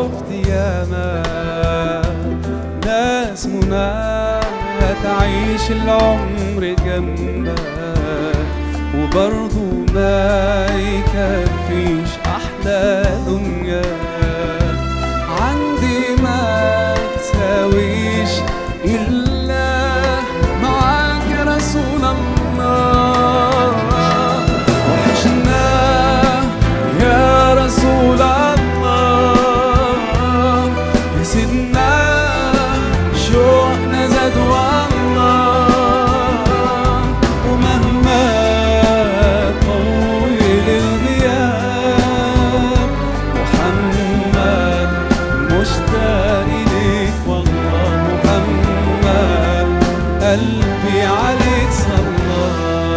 شفت ياما ناس منى تعيش العمر جنبك وبرضه ما يكفيش أحلى دنيا عندي ما تساويش إلا معاك يا رسول الله وحشنا يا رسول الله يا سيدنا شوقنا زاد والله ومهما طول الغياب محمد مشتاق إليك والله محمد قلبي عليك صلى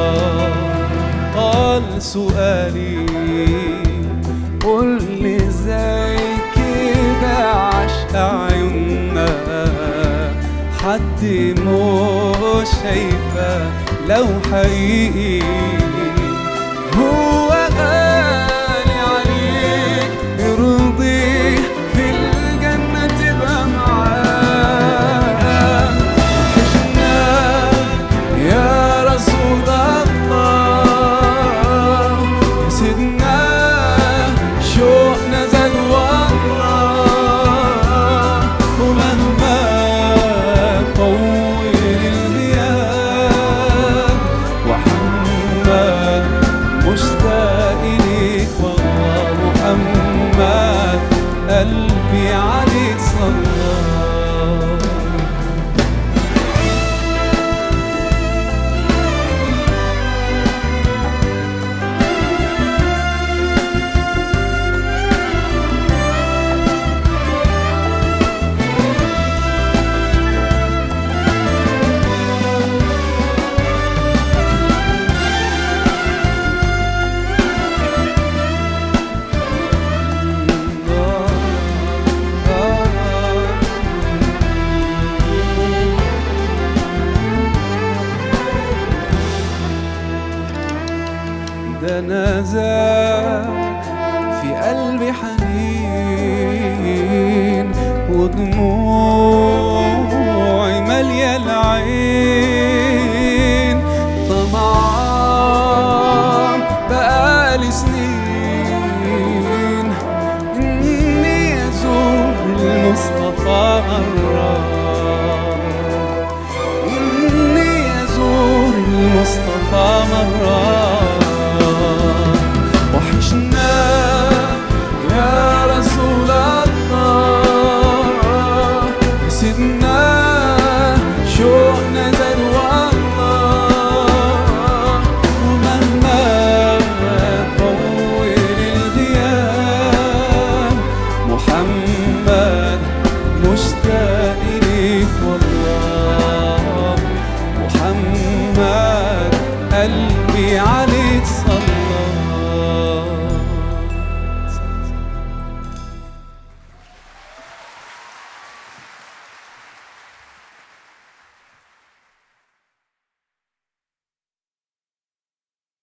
قال سؤالي قل لي ازاي كده عشق عيوننا حد مش شايفه لو حقيقي هو غالي عليك يرضيه في الجنة تبقى معاه وحشنا يا رسول الله يا سيدنا شوقنا زاد والله ومهما طول الغياب محمد مشتاق إليك والله محمد قلبي عليك صلى ده انا زي